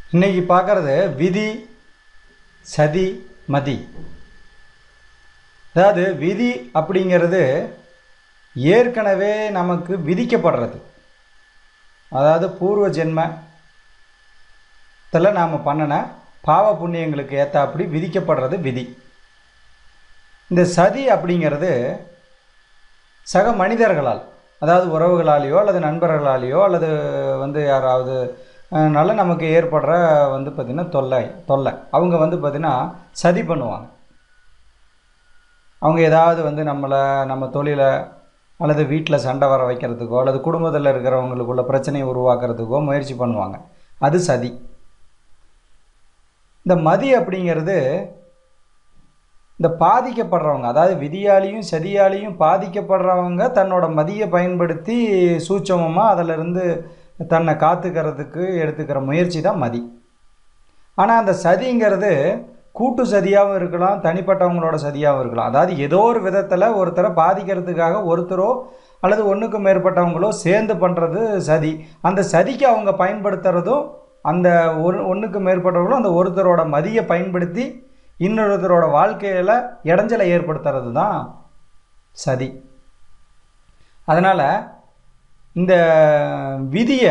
இன்னைக்கு பார்க்குறது விதி சதி மதி அதாவது விதி அப்படிங்கிறது ஏற்கனவே நமக்கு விதிக்கப்படுறது அதாவது பூர்வ ஜென்மத்தில் நாம் பண்ணின பாவ புண்ணியங்களுக்கு ஏற்றாப்படி விதிக்கப்படுறது விதி இந்த சதி அப்படிங்கிறது சக மனிதர்களால் அதாவது உறவுகளாலேயோ அல்லது நண்பர்களாலேயோ அல்லது வந்து யாராவது அஹ், நல்ல நமக்கு ஏற்படுற வந்து பார்த்திங்கன்னா தொல்லை தொல்லை அவங்க வந்து பார்த்திங்கன்னா சதி பண்ணுவாங்க அவங்க ஏதாவது வந்து நம்மளை நம்ம தொழிலை அல்லது வீட்டில் சண்டை வர வைக்கிறதுக்கோ அல்லது குடும்பத்தில் இருக்கிறவங்களுக்குள்ள பிரச்சனையை உருவாக்குறதுக்கோ முயற்சி பண்ணுவாங்க அது சதி இந்த மதி அப்படிங்கிறது இந்த பாதிக்கப்படுறவங்க அதாவது விதியாலையும் சதியாலையும் பாதிக்கப்படுறவங்க தன்னோட மதியை பயன்படுத்தி சூட்சமமாக அதிலிருந்து தன்னை காத்துக்கிறதுக்கு எடுத்துக்கிற முயற்சி தான் மதி ஆனால் அந்த சதிங்கிறது கூட்டு சதியாகவும் இருக்கலாம் தனிப்பட்டவங்களோட சதியாகவும் இருக்கலாம் அதாவது ஏதோ ஒரு விதத்தில் ஒருத்தரை பாதிக்கிறதுக்காக ஒருத்தரோ அல்லது ஒன்றுக்கு மேற்பட்டவங்களோ சேர்ந்து பண்ணுறது சதி அந்த சதிக்கு அவங்க பயன்படுத்துகிறதும் அந்த ஒரு ஒன்றுக்கு மேற்பட்டவங்களும் அந்த ஒருத்தரோட மதியை பயன்படுத்தி இன்னொருத்தரோட வாழ்க்கையில் இடைஞ்சலை ஏற்படுத்துறது தான் சதி அதனால் இந்த விதியை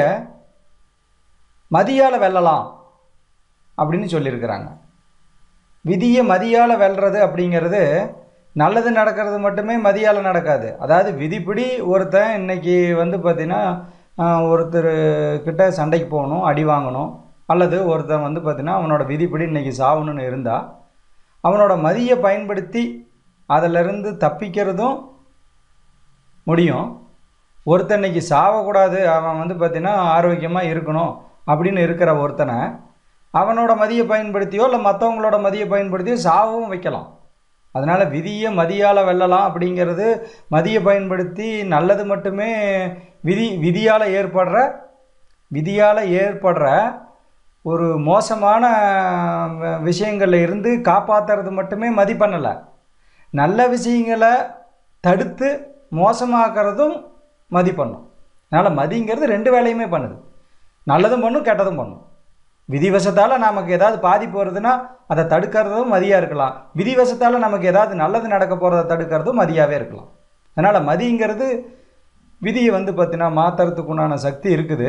மதியால் வெல்லலாம் அப்படின்னு சொல்லியிருக்கிறாங்க விதியை மதியால் வெல்றது அப்படிங்கிறது நல்லது நடக்கிறது மட்டுமே மதியால் நடக்காது அதாவது விதிப்படி ஒருத்தன் இன்னைக்கு வந்து பார்த்தீங்கன்னா ஒருத்தர் கிட்ட சண்டைக்கு போகணும் அடி வாங்கணும் அல்லது ஒருத்தன் வந்து பார்த்தீங்கன்னா அவனோட விதிப்படி இன்னைக்கு சாவணும்னு இருந்தால் அவனோட மதியை பயன்படுத்தி அதிலிருந்து தப்பிக்கிறதும் முடியும் ஒருத்தன் இன்னைக்கு சாவக்கூடாது அவன் வந்து பார்த்தீங்கன்னா ஆரோக்கியமாக இருக்கணும் அப்படின்னு இருக்கிற ஒருத்தனை அவனோட மதியை பயன்படுத்தியோ இல்லை மற்றவங்களோட மதியை பயன்படுத்தியோ சாகவும் வைக்கலாம் அதனால் விதியை மதியால் வெல்லலாம் அப்படிங்கிறது மதியை பயன்படுத்தி நல்லது மட்டுமே விதி விதியால் ஏற்படுற விதியால் ஏற்படுற ஒரு மோசமான வ- விஷயங்கள்ல இருந்து காப்பாற்றுறது மட்டுமே மதி பண்ணலை நல்ல விஷயங்களை தடுத்து மோசமாக்குறதும் மதி பண்ணும் அதனால் மதிங்கிறது ரெண்டு வேலையுமே பண்ணுது நல்லதும் பண்ணும் கெட்டதும் பண்ணும் விதிவசத்தால் நமக்கு ஏதாவது பாதிப்பு வருதுன்னா அதை தடுக்கிறதும் மதியாக இருக்கலாம் விதிவசத்தால் நமக்கு ஏதாவது நல்லது நடக்க போகிறத தடுக்கிறதும் மதியாகவே இருக்கலாம் அதனால் மதிங்கிறது விதியை வந்து பார்த்தீங்கன்னா மாற்றுறதுக்கு உண்டான சக்தி இருக்குது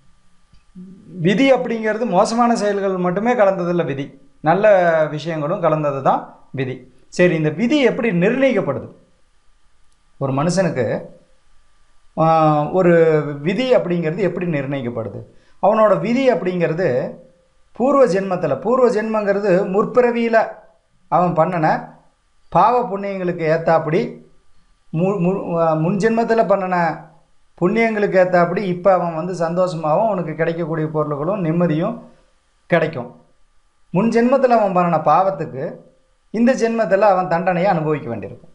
விதி அப்படிங்கிறது மோசமான செயல்கள் மட்டுமே கலந்ததில்ல விதி நல்ல விஷயங்களும் கலந்தது தான் விதி சரி இந்த விதி எப்படி நிர்ணயிக்கப்படுது ஒரு மனுஷனுக்கு ஆஹ், ஒரு விதி அப்படிங்கிறது எப்படி நிர்ணயிக்கப்படுது அவனோட விதி அப்படிங்கிறது பூர்வ ஜென்மத்தில் பூர்வ ஜென்மங்கிறது முற்பிறவியில் அவன் பண்ணின பாவ புண்ணியங்களுக்கு ஏற்றாப்படி மு மு முன் ஜென்மத்தில் பண்ணின புண்ணியங்களுக்கு ஏற்றாப்படி இப்போ அவன் வந்து சந்தோஷமாகவும் அவனுக்கு கிடைக்கக்கூடிய பொருள்களும் நிம்மதியும் கிடைக்கும் முன் ஜென்மத்தில் அவன் பண்ணின பாவத்துக்கு இந்த ஜென்மத்தில் அவன் தண்டனையை அனுபவிக்க வேண்டியிருக்கும்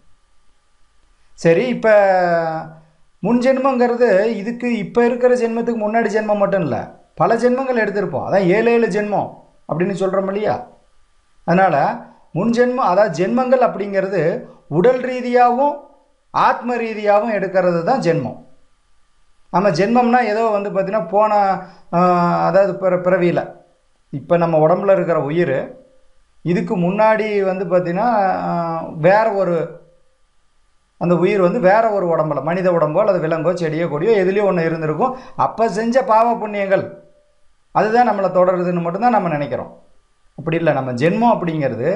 சரி இப்போ முன் ஜென்மங்கிறது இதுக்கு இப்போ இருக்கிற ஜென்மத்துக்கு முன்னாடி ஜென்மம் மட்டும் இல்லை பல ஜென்மங்கள் எடுத்திருப்போம் அதான் ஏழு ஏழு ஜென்மம் அப்படின்னு சொல்கிறோம் இல்லையா அதனால் முன் ஜென்மம் அதாவது ஜென்மங்கள் அப்படிங்கிறது உடல் ரீதியாகவும் ஆத்ம ரீதியாகவும் எடுக்கிறது தான் ஜென்மம் நம்ம ஜென்மம்னா ஏதோ வந்து பார்த்திங்கன்னா போன ஆஹ், அதாவது பிற பிறவியில் இப்போ நம்ம உடம்புல இருக்கிற உயிர் இதுக்கு முன்னாடி வந்து பார்த்திங்கன்னா ஆஹ், வேற ஒரு அந்த உயிர் வந்து வேற ஒரு உடம்புல மனித உடம்போ அல்லது விலங்கோ செடியோ கொடியோ எதுலேயோ ஒன்று இருந்திருக்கும் அப்போ செஞ்ச பாவ புண்ணியங்கள் அதுதான் நம்மளை தொடருதுன்னு மட்டும்தான் நம்ம நினைக்கிறோம் அப்படி இல்லை நம்ம ஜென்மம் அப்படிங்கிறது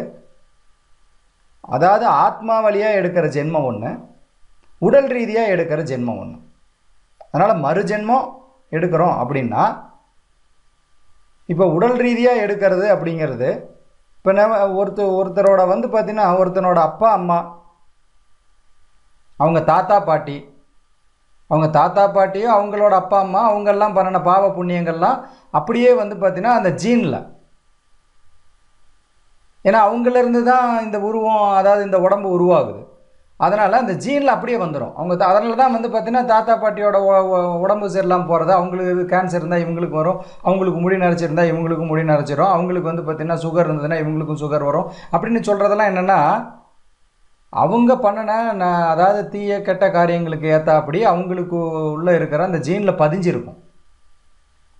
அதாவது ஆத்மா வழியாக எடுக்கிற ஜென்மம் ஒன்று உடல் ரீதியாக எடுக்கிற ஜென்மம் ஒன்று அதனால் மறு ஜென்மம் எடுக்கிறோம் அப்படின்னா இப்போ உடல் ரீதியாக எடுக்கிறது அப்படிங்கிறது இப்போ நம்ம ஒருத்தர் ஒருத்தரோட வந்து பார்த்திங்கன்னா ஒருத்தனோட அப்பா அம்மா அவங்க தாத்தா பாட்டி அவங்க தாத்தா பாட்டியும் அவங்களோட அப்பா அம்மா அவங்கெல்லாம் பண்ணின பாவ புண்ணியங்கள்லாம் அப்படியே வந்து பார்த்தீங்கன்னா அந்த ஜீனில் ஏன்னா அவங்களிருந்து தான் இந்த உருவம் அதாவது இந்த உடம்பு உருவாகுது அதனால் அந்த ஜீனில் அப்படியே வந்துடும் அவங்க அதனால தான் வந்து பார்த்தீங்கன்னா தாத்தா பாட்டியோட உ- உ- உடம்பு சரியில்லாமல் போகிறது அவங்களுக்கு கேன்சர் இருந்தால் இவங்களுக்கு வரும் அவங்களுக்கு முடி நரைச்சிருந்தா இவங்களுக்கு முடி நரைச்சிரும் அவங்களுக்கு வந்து பார்த்தீங்கன்னா சுகர் இருந்ததுன்னா இவங்களுக்கும் சுகர் வரும் அப்படின்னு சொல்கிறதெல்லாம் என்னென்னா அவங்க பண்ணின ந- அதாவது தீய கெட்ட காரியங்களுக்கு ஏற்றாப்படி அவங்களுக்கு உள்ளே இருக்கிற அந்த ஜீனில் பதிஞ்சிருக்கும்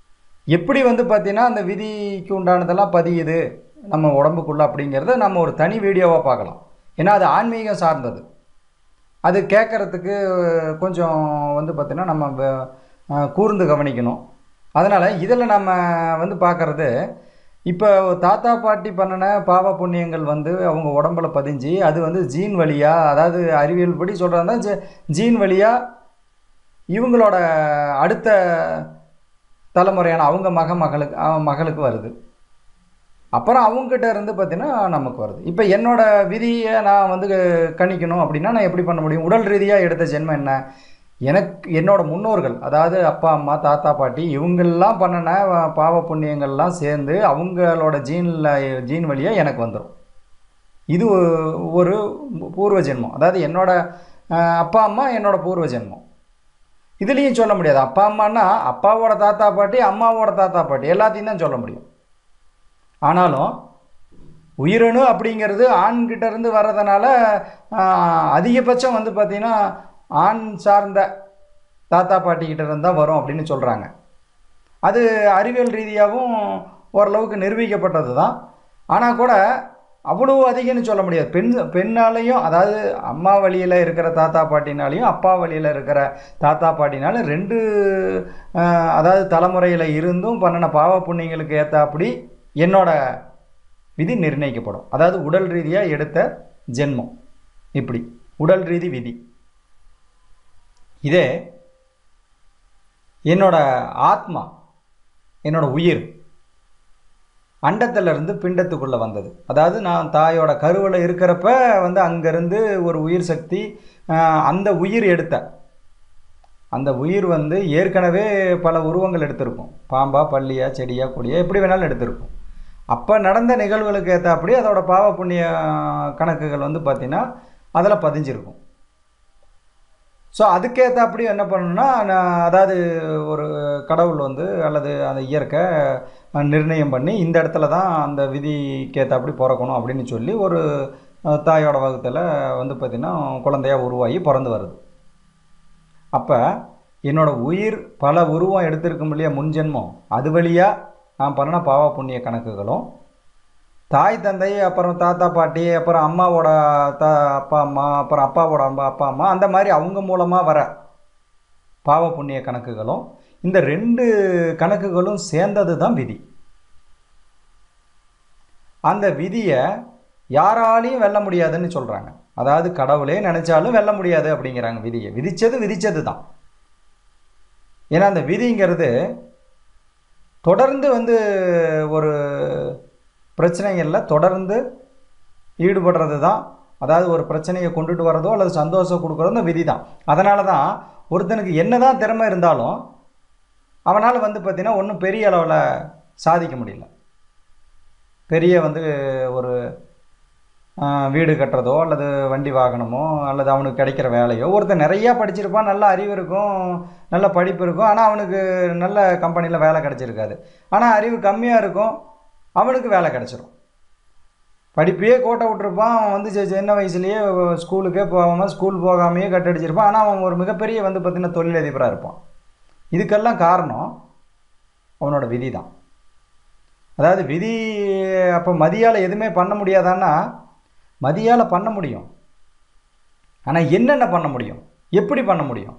எப்படி வந்து பார்த்தீங்கன்னா அந்த விதிக்கு உண்டானதெல்லாம் பதியுது நம்ம உடம்புக்குள்ள அப்படிங்கிறத நம்ம ஒரு தனி வீடியோவாக பார்க்கலாம் ஏன்னா அது ஆன்மீகம் சார்ந்தது அது கேட்குறதுக்கு கொஞ்சம் வந்து பார்த்திங்கன்னா நம்ம வ- அஹ் கூர்ந்து கவனிக்கணும் அதனால் இதில் நம்ம வந்து பார்க்குறது இப்போ தாத்தா பாட்டி பண்ணின பாவ புண்ணியங்கள் வந்து அவங்க உடம்புல பதிஞ்சு அது வந்து ஜீன் வழியாக அதாவது அறிவியல் படி சொல்கிறதா ஜ ஜீன் வழியாக இவங்களோட அடுத்த தலைமுறையான அவங்க மக மகளுக்கு அவன் மகளுக்கு வருது அப்புறம் அவங்ககிட்ட இருந்து பார்த்தீங்கன்னா நமக்கு வருது இப்போ என்னோட விதியை நான் வந்து கணிக்கணும் அப்படின்னா நான் எப்படி பண்ண முடியும் உடல் ரீதியாக எடுத்த ஜென்மம் என்ன எனக்கு என்னோட முன்னோர்கள் அதாவது அப்பா அம்மா தாத்தா பாட்டி இவங்கெல்லாம் பண்ணின பாவ புண்ணியங்கள்லாம் சேர்ந்து அவங்களோட ஜீனில் ஜீன் வழியாக எனக்கு வந்துடும் இது ஒ- ஒரு பூர்வ ஜென்மம் அதாவது என்னோட அஹ், அப்பா அம்மா என்னோட பூர்வ ஜென்மம் இதுலேயும் சொல்ல முடியாது அப்பா அம்மானா அப்பாவோட தாத்தா பாட்டி அம்மாவோட தாத்தா பாட்டி எல்லாத்தையும் தான் சொல்ல முடியும் ஆனாலும் உயிரணு அப்படிங்கிறது ஆண்கிட்ட இருந்து வர்றதுனால ஆஹ், அதிகபட்சம் வந்து பார்த்திங்கன்னா ஆண் சார்ந்த தாத்தா பாட்டிக்கிட்ட இருந்து தான் வரும் அப்படின்னு சொல்கிறாங்க அது அறிவியல் ரீதியாகவும் ஓரளவுக்கு நிரூபிக்கப்பட்டது தான் ஆனால் கூட அவ்வளோ அதிகம்னு சொல்ல முடியாது பெண் பெண்ணாலையும் அதாவது அம்மா வழியில் இருக்கிற தாத்தா பாட்டினாலையும் அப்பா வழியில் இருக்கிற தாத்தா பாட்டினாலும் ரெண்டு ஆஹ், அதாவது தலைமுறையில் இருந்தும் பண்ணின பாவ புண்ணியங்களுக்கு ஏற்றாப்படி என்னோட விதி நிர்ணயிக்கப்படும் அதாவது உடல் ரீதியாக எடுத்த ஜென்மம் இப்படி உடல் ரீதி விதி இதே என்னோட ஆத்மா என்னோட உயிர் அண்டத்திலிருந்து பிண்டத்துக்குள்ளே வந்தது அதாவது நான் தாயோட கருவில் இருக்கிறப்ப வந்து அங்கேருந்து ஒரு உயிர் சக்தி ஆஹ், அந்த உயிர் எடுத்த அந்த உயிர் வந்து ஏற்கனவே பல உருவங்கள் எடுத்திருக்கும் பாம்பா பள்ளியா செடியா கொடியா எப்படி வேணாலும் எடுத்திருக்கும் அப்போ நடந்த நிகழ்வுகளுக்கு ஏற்றாப்படி அதோட பாவ புண்ணிய கணக்குகள் வந்து பார்த்திங்கன்னா அதில் பதிஞ்சிருக்கும் ஸோ அதுக்கேற்றாப்படி என்ன பண்ணணும்னா நான் அதாவது ஒரு கடவுள் வந்து அல்லது அந்த இயற்கை அஹ், நிர்ணயம் பண்ணி இந்த இடத்துல தான் அந்த விதிக்கேற்றாப்படி பிறக்கணும் அப்படின்னு சொல்லி ஒரு அஹ், தாயோட வகுத்தில் வந்து பார்த்திங்கன்னா குழந்தையா உருவாகி பிறந்து வருது அப்போ என்னோட உயிர் பல உருவம் எடுத்திருக்கும் இல்லையா முன் ஜென்மம் அது வழியாக நான் பண்ணின பாவ புண்ணிய கணக்குகளும் தாய் தந்தை அப்புறம் தாத்தா பாட்டி அப்புறம் அம்மாவோட தா அப்பா அம்மா அப்புறம் அப்பாவோட அம்மா அப்பா அம்மா அந்த மாதிரி அவங்க மூலமாக வர பாவ புண்ணிய கணக்குகளும் இந்த ரெண்டு கணக்குகளும் சேர்ந்தது தான் விதி அந்த விதியை யாராலையும் வெல்ல முடியாதுன்னு சொல்கிறாங்க அதாவது கடவுளே நினைச்சாலும் வெல்ல முடியாது அப்படிங்கிறாங்க விதியை விதிச்சது விதிச்சது தான் ஏன்னா அந்த விதிங்கிறது தொடர்ந்து வந்து ஒரு பிரச்சனைகளில் தொடர்ந்து ஈடுபடுறது தான் அதாவது ஒரு பிரச்சனையை கொண்டுட்டு வர்றதோ அல்லது சந்தோஷம் கொடுக்குறதோ இந்த விதி தான் அதனால தான் ஒருத்தனுக்கு என்னதான் திறமை இருந்தாலும் அவனால் வந்து பார்த்திங்கன்னா ஒன்றும் பெரிய அளவில் சாதிக்க முடியல பெரிய வந்து ஒரு ஆஹ், வீடு கட்டுறதோ அல்லது வண்டி வாகனமோ அல்லது அவனுக்கு கிடைக்கிற வேலையோ ஒருத்தன் நிறையா படிச்சிருப்பான் நல்ல அறிவு இருக்கும் நல்ல படிப்பு இருக்கும் ஆனால் அவனுக்கு நல்ல கம்பெனியில் வேலை கிடச்சிருக்காது ஆனால் அறிவு கம்மியாக இருக்கும் அவனுக்கு வேலை கிடச்சிரும் படிப்பையே கோட்டை விட்டுருப்பான் அவன் வந்து சி- சின்ன வயசுலேயே ஸ்கூலுக்கே போகாமல் ஸ்கூல் போகாமையே கட்டடிச்சிருப்பான் ஆனால் அவன் ஒரு மிகப்பெரிய வந்து பார்த்திங்கன்னா தொழிலதிபராக இருப்பான் இதுக்கெல்லாம் காரணம் அவனோட விதி தான் அதாவது விதி அப்போ மதியால் எதுவுமே பண்ண முடியாதான்னா மதியால் பண்ண முடியும் ஆனால் என்னென்ன பண்ண முடியும் எப்படி பண்ண முடியும்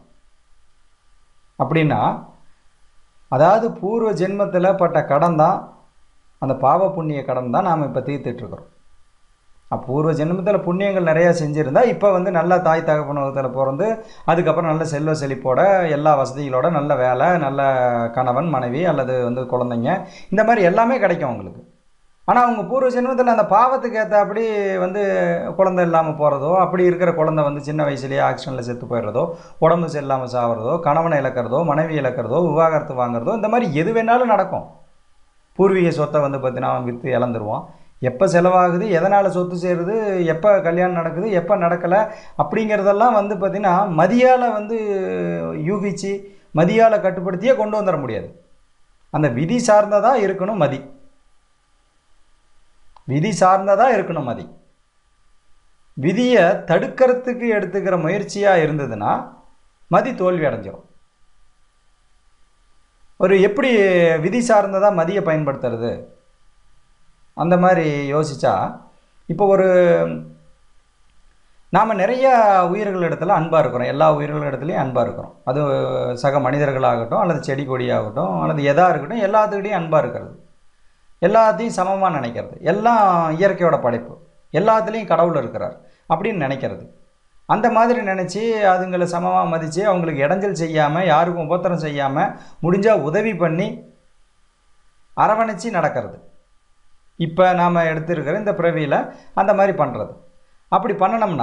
அப்படின்னா அதாவது பூர்வ ஜென்மத்தில் பட்ட கடன் தான் அந்த பாவ புண்ணிய கடன் தான் நாம் இப்போ தீர்த்துட்ருக்குறோம் பூர்வ ஜென்மத்தில் புண்ணியங்கள் நிறையா செஞ்சுருந்தா இப்போ வந்து நல்ல தாய் தகப்பனத்தில் பிறந்து அதுக்கப்புறம் நல்ல செல்வ செழிப்போட எல்லா வசதிகளோட நல்ல வேலை நல்ல கணவன் மனைவி அல்லது வந்து குழந்தைங்க இந்த மாதிரி எல்லாமே கிடைக்கும் அவங்களுக்கு ஆனால் அவங்க பூர்வ ஜென்மத்தில் அந்த பாவத்துக்கு ஏற்றாப்படி வந்து குழந்தை இல்லாமல் போகிறதோ அப்படி இருக்கிற குழந்தை வந்து சின்ன வயசுலேயே ஆக்சிடெண்ட்டில் செத்து போயிடுறதோ உடம்பு சரியில்லாமல் சாகிறதோ கணவனை இழக்கிறதோ மனைவி இழக்கிறதோ விவாகரத்து வாங்குறதோ இந்த மாதிரி எது வேணாலும் நடக்கும் பூர்வீக சொத்தை வந்து பார்த்தீங்கன்னா அவன் விற்று இழந்துருவான் எப்போ செலவாகுது எதனால் சொத்து சேருது எப்போ கல்யாணம் நடக்குது எப்போ நடக்கலை அப்படிங்கிறதெல்லாம் வந்து பார்த்திங்கன்னா மதியால் வந்து யூகிச்சு மதியால் கட்டுப்படுத்தியே கொண்டு வந்துட முடியாது அந்த விதி சார்ந்ததாக இருக்கணும் மதி விதி சார்ந்ததாக இருக்கணும் மதி விதியை தடுக்கிறதுக்கு எடுத்துக்கிற முயற்சியாக இருந்ததுன்னா மதி தோல்வி அடைஞ்சிரும் ஒரு எப்படி விதி சார்ந்ததாக மதியை பயன்படுத்துறது அந்த மாதிரி யோசிச்சா இப்போ ஒரு நாம் நிறைய உயிர்கள் இடத்துல அன்பாக இருக்கிறோம் எல்லா உயிர்கள் இடத்துலையும் அன்பாக இருக்கிறோம் அது சக மனிதர்களாகட்டும் அல்லது செடி கொடியாகட்டும் அல்லது எதாக இருக்கட்டும் எல்லாத்துக்கிட்டையும் அன்பாக இருக்கிறது எல்லாத்தையும் சமமாக நினைக்கிறது எல்லாம் இயற்கையோட படைப்பு எல்லாத்துலேயும் கடவுள் இருக்கிறார் அப்படின்னு நினைக்கிறது அந்த மாதிரி நினச்சி அதுங்களை சமமாக மதித்து அவங்களுக்கு இடைஞ்சல் செய்யாமல் யாருக்கும் உபத்திரம் செய்யாமல் முடிஞ்சால் உதவி பண்ணி அரவணைச்சு நடக்கிறது இப்போ நாம் எடுத்திருக்கிற இந்த பிறவியில் அந்த மாதிரி பண்ணுறது அப்படி பண்ணனோம்னா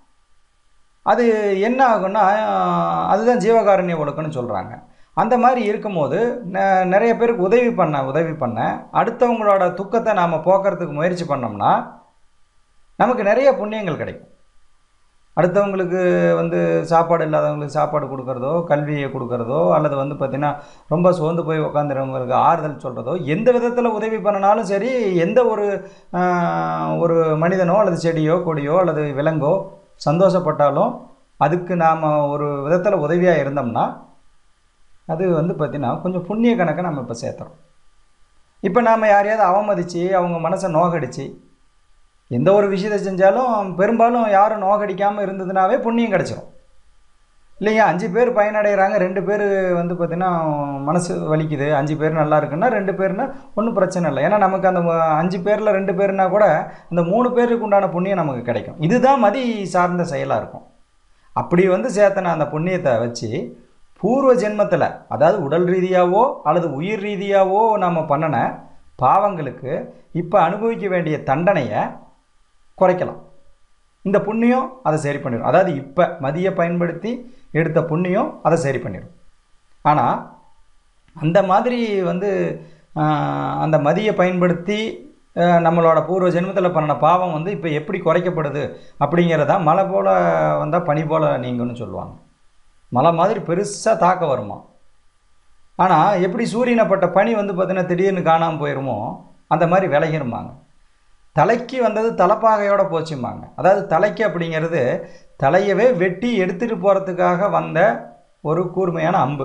அது என்ன ஆகும்னா அதுதான் ஜீவகாருண்ய ஒழுக்கம்னு சொல்கிறாங்க அந்த மாதிரி இருக்கும்போது ந- நிறைய பேருக்கு உதவி பண்ண உதவி பண்ண அடுத்தவங்களோட துக்கத்தை நாம் போக்குறதுக்கு முயற்சி பண்ணோம்னா நமக்கு நிறைய புண்ணியங்கள் கிடைக்கும் அடுத்தவங்களுக்கு வந்து சாப்பாடு இல்லாதவங்களுக்கு சாப்பாடு கொடுக்கறதோ கல்வியை கொடுக்கறதோ அல்லது வந்து பார்த்திங்கன்னா ரொம்ப சோர்ந்து போய் உட்காந்துறவங்களுக்கு ஆறுதல் சொல்கிறதோ எந்த விதத்தில் உதவி பண்ணினாலும் சரி எந்த ஒரு ஆஹ், ஒரு மனிதனோ அல்லது செடியோ கொடியோ அல்லது விலங்கோ சந்தோஷப்பட்டாலும் அதுக்கு நாம் ஒரு விதத்தில் உதவியாக இருந்தோம்னா அது வந்து பார்த்திங்கன்னா கொஞ்சம் புண்ணிய கணக்கை நம்ம இப்போ சேர்த்துறோம் இப்போ நாம் யாரையாவது அவமதித்து அவங்க மனசை நோகடிச்சு எந்த ஒரு விஷயத்தை செஞ்சாலும் பெரும்பாலும் யாரும் நோகடிக்காமல் இருந்ததுனாவே புண்ணியம் கிடச்சிரும் இல்லைங்க அஞ்சு பேர் பயனடைகிறாங்க ரெண்டு பேர் வந்து பார்த்திங்கன்னா மனசு வலிக்குது அஞ்சு பேர் நல்லா இருக்குன்னா ரெண்டு பேர்னா ஒன்றும் பிரச்சனை இல்லை ஏன்னா நமக்கு அந்த ம- அஞ்சு பேரில் ரெண்டு பேர்னா கூட அந்த மூணு பேருக்கு உண்டான புண்ணியம் நமக்கு கிடைக்கும் இதுதான் மதி சார்ந்த செயலாக இருக்கும் அப்படி வந்து சேர்த்தன அந்த புண்ணியத்தை வச்சு பூர்வ ஜென்மத்தில் அதாவது உடல் ரீதியாவோ அல்லது உயிர் ரீதியாவோ நம்ம பண்ணின பாவங்களுக்கு இப்போ அனுபவிக்க வேண்டிய தண்டனையை குறைக்கலாம் இந்த புண்ணியம் அதை சரி பண்ணிடும் அதாவது இப்போ மதியை பயன்படுத்தி எடுத்த புண்ணியம் அதை சரி பண்ணிடும் ஆனால் அந்த மாதிரி வந்து ஆஹ், அந்த மதியை பயன்படுத்தி ஆஹ், நம்மளோட பூர்வ ஜென்மத்தில் பண்ண பாவம் வந்து இப்போ எப்படி குறைக்கப்படுது அப்படிங்கிறதா மழை போல் வந்தால் பனி போல் நீங்கன்னு சொல்லுவாங்க மழை மாதிரி பெருசாக தாக்க வருமா ஆனால் எப்படி சூரியனைப்பட்ட பனி வந்து பார்த்தீங்கன்னா திடீர்னு காணாமல் போயிருமோ அந்த மாதிரி விலகிருமாங்க தலைக்கு வந்தது தலைப்பாகையோட போச்சும்பாங்க அதாவது தலைக்கு அப்படிங்கிறது தலையவே வெட்டி எடுத்துகிட்டு போகிறதுக்காக வந்த ஒரு கூர்மையான அம்பு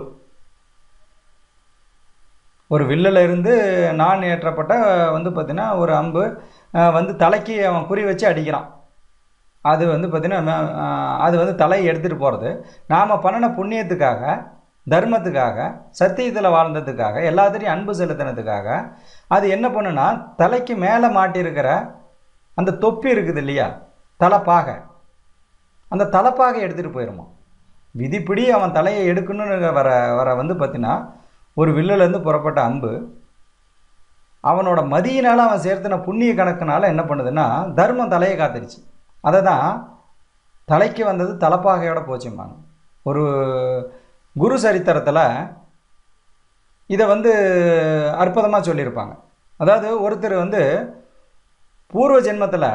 ஒரு வில்லில் இருந்து நான் ஏற்றப்பட்ட வந்து பார்த்தீங்கன்னா ஒரு அம்பு அஹ், வந்து தலைக்கு அவன் குறி வச்சு அடிக்கிறான் அது வந்து பார்த்தீங்கன்னா அஹ், அது வந்து தலையை எடுத்துகிட்டு போகிறது நாம் பண்ணின புண்ணியத்துக்காக தர்மத்துக்காக சத்தியத்தில் வாழ்ந்ததுக்காக எல்லாத்துலேயும் அன்பு செலுத்தினதுக்காக அது என்ன பண்ணுன்னா தலைக்கு மேலே மாட்டியிருக்கிற அந்த தொப்பி இருக்குது இல்லையா தலைப்பாகை அந்த தலைப்பாகை எடுத்துகிட்டு போயிருமா விதிப்படி அவன் தலையை எடுக்கணும்னு வர வர வந்து பார்த்தீங்கன்னா ஒரு வில்லுலேருந்து புறப்பட்ட அம்பு அவனோட மதியினால் அவன் சேர்த்துன புண்ணிய கணக்குனால என்ன பண்ணுதுன்னா தர்மம் தலையை காத்துருச்சு அதை தான் தலைக்கு வந்தது தலைப்பாகையோட போச்சும்பாங்க ஒரு குரு சரித்திரத்தில் இதை வந்து அற்புதமாக சொல்லியிருப்பாங்க அதாவது ஒருத்தர் வந்து பூர்வ ஜென்மத்தில்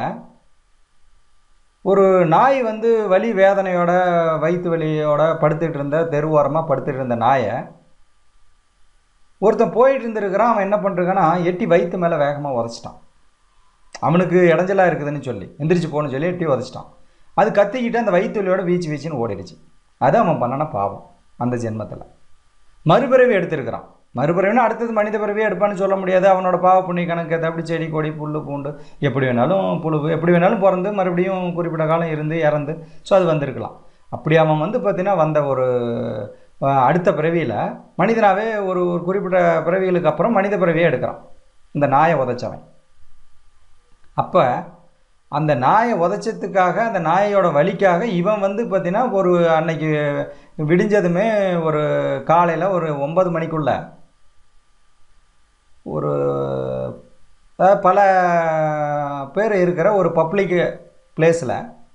ஒரு நாய் வந்து வலி வேதனையோட வயிற்று வலியோட படுத்துட்டு இருந்த தெருவோரமாக படுத்துட்டு இருந்த நாயை ஒருத்தன் போயிட்டு இருந்திருக்கிறான் அவன் என்ன பண்ணிருக்கான்னா எட்டி வயிற்று மேலே வேகமாக உதச்சிட்டான் அவனுக்கு இடைஞ்சலாக இருக்குதுன்னு சொல்லி எந்திரிச்சு போகணும்னு சொல்லி எட்டி உதச்சிட்டான் அது கத்திக்கிட்டு அந்த வயிற்று வலியோட வீச்சு வீச்சுன்னு ஓடிடுச்சு அது அவன் பண்ணன பாவம் அந்த ஜென்மத்தில் மறுபிறவி எடுத்திருக்கிறான் மறுபிறவினா அடுத்தது மனித பிறவியே எடுப்பான்னு சொல்ல முடியாது அவனோட பாவ புண்ணிய கணக்கு அது அப்படி செடி கொடி புல் பூண்டு எப்படி வேணாலும் புழு எப்படி வேணாலும் பிறந்து மறுபடியும் குறிப்பிட்ட காலம் இருந்து இறந்து ஸோ அது வந்திருக்கலாம் அப்படி அவன் வந்து பார்த்தீங்கன்னா வந்த ஒரு அஹ், அடுத்த பிறவியில் மனிதனாகவே ஒரு ஒரு குறிப்பிட்ட பிறவிகளுக்கு அப்புறம் மனித பிறவியே எடுக்கிறான் இந்த நாயை உதைச்சவன் அப்போ அந்த நாயை உதைச்சதுக்காக அந்த நாயோட வலிக்காக இவன் வந்து பார்த்தீங்கன்னா ஒரு அன்னைக்கு விடிஞ்சதுமே ஒரு காலையில் ஒரு ஒன்பது மணிக்குள்ள ஒரு அதாவது பல பேர் இருக்கிற ஒரு பப்ளிக் பிளேஸில்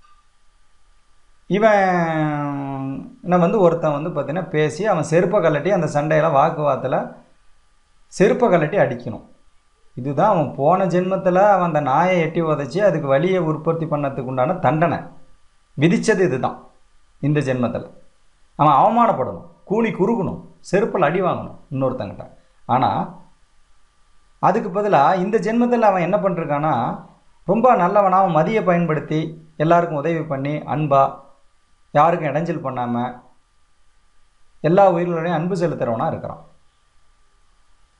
இவன் இன்னும் வந்து ஒருத்தன் வந்து பார்த்தீங்கன்னா பேசி அவன் செருப்பை கழட்டி அந்த சண்டையில் வாக்குவாதத்தில் செருப்பை கழட்டி அடிக்கணும் இதுதான் அவன் போன ஜென்மத்தில் அவன் அந்த நாயை எட்டி உதைச்சி அதுக்கு வலியை உற்பத்தி பண்ணதுக்கு உண்டான தண்டனை விதித்தது இதுதான் இந்த ஜென்மத்தில் அவன் அவமானப்படணும் கூனி குறுகணும் செருப்பில் அடி வாங்கணும் இன்னொருத்தங்கிட்ட ஆனால் அதுக்கு பதிலாக இந்த ஜென்மத்தில் அவன் என்ன பண்ணிருக்கான்னா ரொம்ப நல்லவனா அவன் மதியை பயன்படுத்தி எல்லாருக்கும் உதவி பண்ணி அன்பா யாருக்கும் இடைஞ்சல் பண்ணாமல் எல்லா உயிர்களோடையும் அன்பு செலுத்துகிறவனா இருக்கிறான்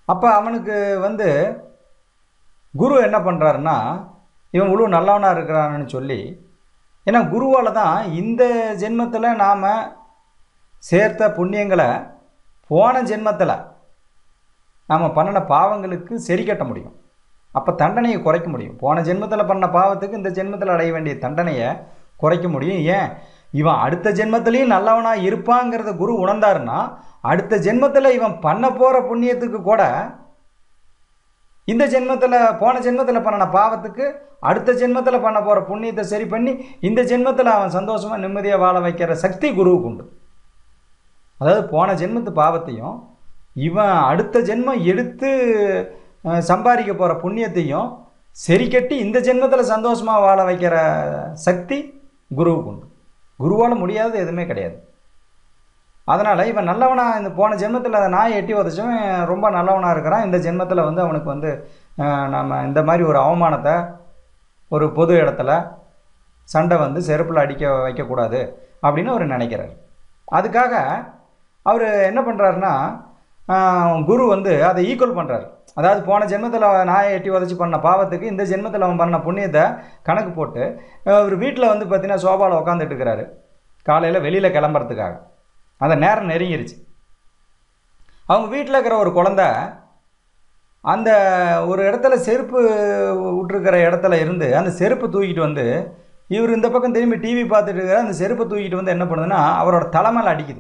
அப்போ அவனுக்கு வந்து குரு என்ன பண்ணுறாருன்னா இவன் இவ்வளோ நல்லவனாக இருக்கிறான்னு சொல்லி ஏன்னா குருவால் தான் இந்த ஜென்மத்தில் நாம் சேர்த்த புண்ணியங்களை போன ஜென்மத்தில் நாம் பண்ணின பாவங்களுக்கு சரி கட்ட முடியும் அப்போ தண்டனையை குறைக்க முடியும் போன ஜென்மத்தில் பண்ண பாவத்துக்கு இந்த ஜென்மத்தில் அடைய வேண்டிய தண்டனையை குறைக்க முடியும் ஏன் இவன் அடுத்த ஜென்மத்திலையும் நல்லவனாக இருப்பாங்கிறத குரு உணர்ந்தாருன்னா அடுத்த ஜென்மத்தில் இவன் பண்ண போகிற புண்ணியத்துக்கு கூட இந்த ஜென்மத்தில் போன ஜென்மத்தில் பண்ணின பாவத்துக்கு அடுத்த ஜென்மத்தில் பண்ண போகிற புண்ணியத்தை சரி பண்ணி இந்த ஜென்மத்தில் அவன் சந்தோஷமாக நிம்மதியாக வாழ வைக்கிற சக்தி குருவுக்கு உண்டு அதாவது போன ஜென்மத்து பாவத்தையும் இவன் அடுத்த ஜென்மம் எடுத்து அஹ், சம்பாதிக்க போகிற புண்ணியத்தையும் சரி கட்டி இந்த ஜென்மத்தில் சந்தோஷமாக வாழ வைக்கிற சக்தி குருவுக்கு உண்டு குருவால் முடியாதது எதுவுமே கிடையாது அதனால் இவன் நல்லவனா இந்த போன ஜென்மத்தில் அந்த நாயை எட்டி உதச்சவன் ரொம்ப நல்லவனாக இருக்கிறான் இந்த ஜென்மத்தில் வந்து அவனுக்கு வந்து அஹ், நம்ம இந்த மாதிரி ஒரு அவமானத்தை ஒரு பொது இடத்துல சண்டை வந்து செருப்பில் அடிக்க வைக்கக்கூடாது அப்படின்னு அவர் நினைக்கிறார் அதுக்காக அவர் என்ன பண்ணுறாருன்னா குரு வந்து அதை ஈக்குவல் பண்ணுறாரு அதாவது போன ஜென்மத்தில் நாயை எட்டி உதச்சி பண்ண பாவத்துக்கு இந்த ஜென்மத்தில் அவன் பண்ண புண்ணியத்தை கணக்கு போட்டு அவர் வீட்டில் வந்து பார்த்தீங்கன்னா சோபாவில் உட்காந்துட்டு இருக்கிறாரு காலையில் வெளியில் கிளம்புறதுக்காக அந்த நேரம் நெருங்கிருச்சு அவங்க வீட்டில் இருக்கிற ஒரு குழந்த அந்த ஒரு இடத்துல செருப்பு விட்டுருக்கிற இடத்துல இருந்து அந்த செருப்பு தூக்கிட்டு வந்து இவர் இந்த பக்கம் திரும்பி டிவி பார்த்துட்டு இருக்கிற அந்த செருப்பை தூக்கிட்டு வந்து என்ன பண்ணுதுன்னா அவரோட தலைமையில் அடிக்குது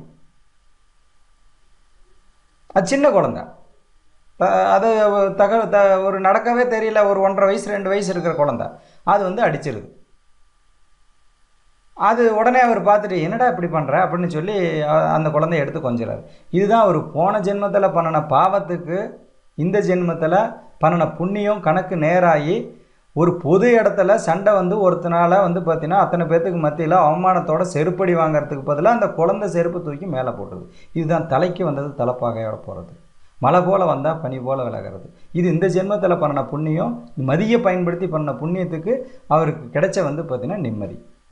அது சின்ன குழந்த த- அது தக த ஒரு நடக்கவே தெரியல ஒரு ஒன்றரை வயசு ரெண்டு வயசு இருக்கிற குழந்த அது வந்து அடிச்சிருது அது உடனே அவர் பார்த்துட்டு என்னடா இப்படி பண்ணுற அப்படின்னு சொல்லி அ- அந்த குழந்தைய எடுத்து கொஞ்சிறாரு இதுதான் அவர் போன ஜென்மத்தில் பண்ணின பாவத்துக்கு இந்த ஜென்மத்தில் பண்ணின புண்ணியம் கணக்கு நேராகி ஒரு பொது இடத்துல சண்டை வந்து ஒருத்தனால வந்து பார்த்தீங்கன்னா அத்தனை பேர்த்துக்கு மத்தியில் அவமானத்தோட செருப்படி வாங்குறதுக்கு பதிலாக அந்த குழந்தை செருப்பு தூக்கி மேலே போட்டுது இதுதான் தலைக்கு வந்தது தலைப்பாகையோட போகிறது மழை போல் வந்தால் பனி போல் விலகிறது இது இந்த ஜென்மத்தில் பண்ணின புண்ணியம் மதியை பயன்படுத்தி பண்ண புண்ணியத்துக்கு அவருக்கு கிடைச்ச வந்து பார்த்தீங்கன்னா நிம்மதி